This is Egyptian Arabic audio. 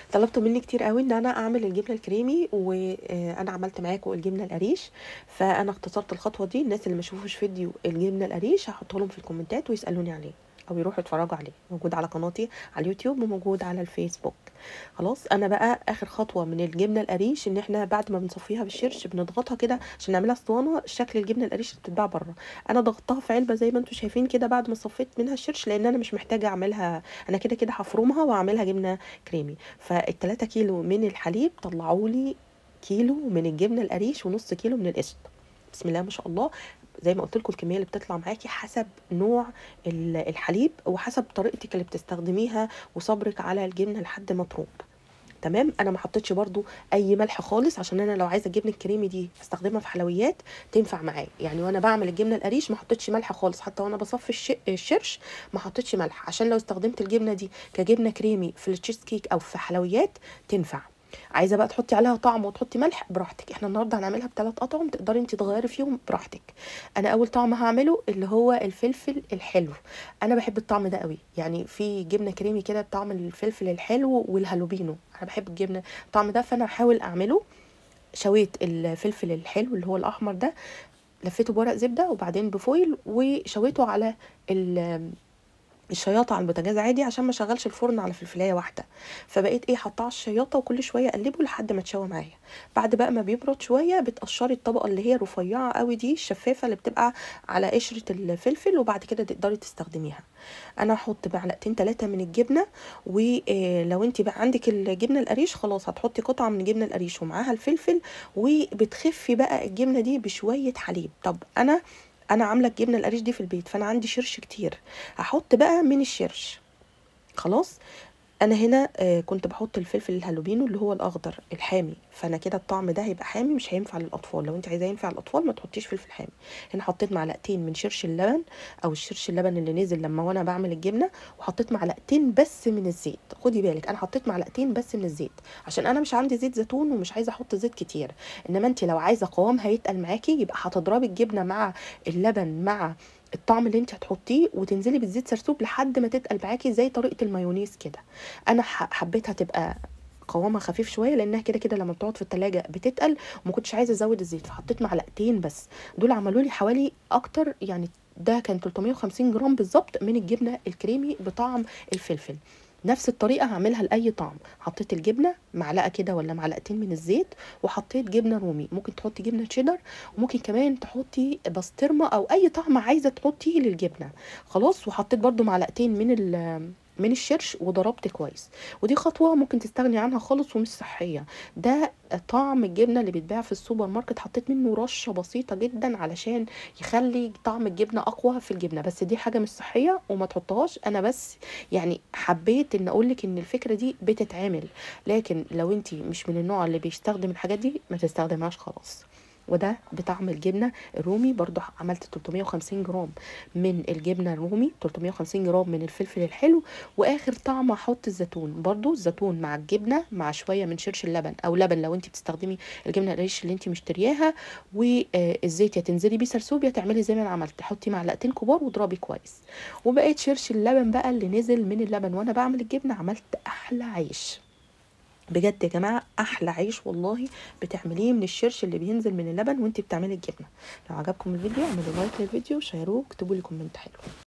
طلبتوا مني كتير قوي ان انا اعمل الجبنه الكريمي وانا عملت معاكم الجبنه القريش فانا اختصرت الخطوه دي الناس اللي ما شافوش فيديو الجبنه القريش هحطه لهم في الكومنتات ويسالوني عليه او يروحوا يتفرجوا عليه موجود على قناتي على اليوتيوب وموجود على الفيسبوك خلاص انا بقى اخر خطوه من الجبنه القريش ان احنا بعد ما بنصفيها بالشرش بنضغطها كده عشان نعملها اسطوانه شكل الجبنه القريش اللي بتتباع بره انا ضغطتها في علبه زي ما انتم شايفين كده بعد ما صفيت منها الشرش لان انا مش محتاجه اعملها انا كده كده هفرمها واعملها جبنه كريمي فال3 كيلو من الحليب طلعوا لي كيلو من الجبنه القريش ونص كيلو من القشطه بسم الله ما شاء الله زي ما قلت لكم الكميه اللي بتطلع معاكي حسب نوع الحليب وحسب طريقتك اللي بتستخدميها وصبرك على الجبنه لحد ما تروب تمام انا ما حطيتش برده اي ملح خالص عشان انا لو عايزه الجبنه الكريمي دي استخدمها في حلويات تنفع معايا يعني وانا بعمل الجبنه القريش ما حطيتش ملح خالص حتى وانا بصفي الشرش ما حطيتش ملح عشان لو استخدمت الجبنه دي كجبنه كريمي في التشيز كيك او في حلويات تنفع عايزه بقى تحطي عليها طعم وتحطي ملح براحتك احنا النهارده هنعملها بثلاث اطعم تقدري انت تغيري فيهم براحتك انا اول طعم هعمله اللي هو الفلفل الحلو انا بحب الطعم ده قوي يعني في جبنه كريمي كده بطعم الفلفل الحلو والهالوبينو انا بحب الجبنه الطعم ده فانا هحاول اعمله شويت الفلفل الحلو اللي هو الاحمر ده لفيته بورق زبده وبعدين بفويل وشويته على الشياطه على البوتاجاز عادي عشان ما اشغلش الفرن على فلفلايه واحده فبقيت ايه حطاه على الشياطه وكل شويه اقلبه لحد ما تشوى معايا بعد بقى ما بيبرد شويه بتقشري الطبقه اللي هي رفيعه قوي دي الشفافه اللي بتبقى على قشره الفلفل وبعد كده تقدري تستخدميها انا هحط معلقتين ثلاثه من الجبنه ولو انت بقى عندك الجبنه القريش خلاص هتحطي قطعه من الجبنه القريش ومعاها الفلفل وبتخفي بقى الجبنه دي بشويه حليب طب انا انا عامله الجبنه القريش دي في البيت فانا عندي شرش كتير هحط بقى من الشرش خلاص انا هنا آه كنت بحط الفلفل الهالوبينو اللي هو الاخضر الحامي فانا كده الطعم ده هيبقى حامي مش هينفع للاطفال لو انت عايزاه ينفع للاطفال ما تحطيش فلفل حامي هنا حطيت معلقتين من شرش اللبن او الشرش اللبن اللي نزل لما وانا بعمل الجبنه وحطيت معلقتين بس من الزيت خدي بالك انا حطيت معلقتين بس من الزيت عشان انا مش عندي زيت زيتون ومش عايزه احط زيت كتير انما انت لو عايزه قوامها يتقل معاكي يبقى هتضربي الجبنه مع اللبن مع الطعم اللي انت هتحطيه وتنزلي بالزيت سرسوب لحد ما تتقل معاكي زي طريقه المايونيز كده انا حبيتها تبقى قوامها خفيف شويه لانها كده كده لما بتقعد في التلاجة بتتقل وما كنتش عايزه ازود الزيت فحطيت معلقتين بس دول عملوا لي حوالي اكتر يعني ده كان 350 جرام بالظبط من الجبنه الكريمي بطعم الفلفل نفس الطريقة هعملها لأي طعم حطيت الجبنة معلقة كده ولا معلقتين من الزيت وحطيت جبنة رومي ممكن تحطي جبنة تشيدر وممكن كمان تحطي بسطرمة أو أي طعم عايزة تحطيه للجبنة خلاص وحطيت برضو معلقتين من من الشرش وضربت كويس ودي خطوه ممكن تستغني عنها خالص ومش صحيه ده طعم الجبنه اللي بيتباع في السوبر ماركت حطيت منه رشه بسيطه جدا علشان يخلي طعم الجبنه اقوى في الجبنه بس دي حاجه مش صحيه وما تحطهاش انا بس يعني حبيت ان اقول لك ان الفكره دي بتتعمل لكن لو انت مش من النوع اللي بيستخدم الحاجات دي ما تستخدمهاش خلاص وده بطعم الجبنه الرومي برضو عملت 350 جرام من الجبنه الرومي 350 جرام من الفلفل الحلو واخر طعم احط الزيتون برضو الزيتون مع الجبنه مع شويه من شرش اللبن او لبن لو انت بتستخدمي الجبنه القريش اللي انت مشترياها والزيت يا تنزلي بيه سرسوب يا تعملي زي ما انا عملت حطي معلقتين كبار واضربي كويس وبقيت شرش اللبن بقى اللي نزل من اللبن وانا بعمل الجبنه عملت احلى عيش بجد يا جماعه احلى عيش والله بتعمليه من الشرش اللي بينزل من اللبن وانت بتعملي الجبنه لو عجبكم الفيديو اعملوا لايك للفيديو وشيروه واكتبوا لي كومنت حلو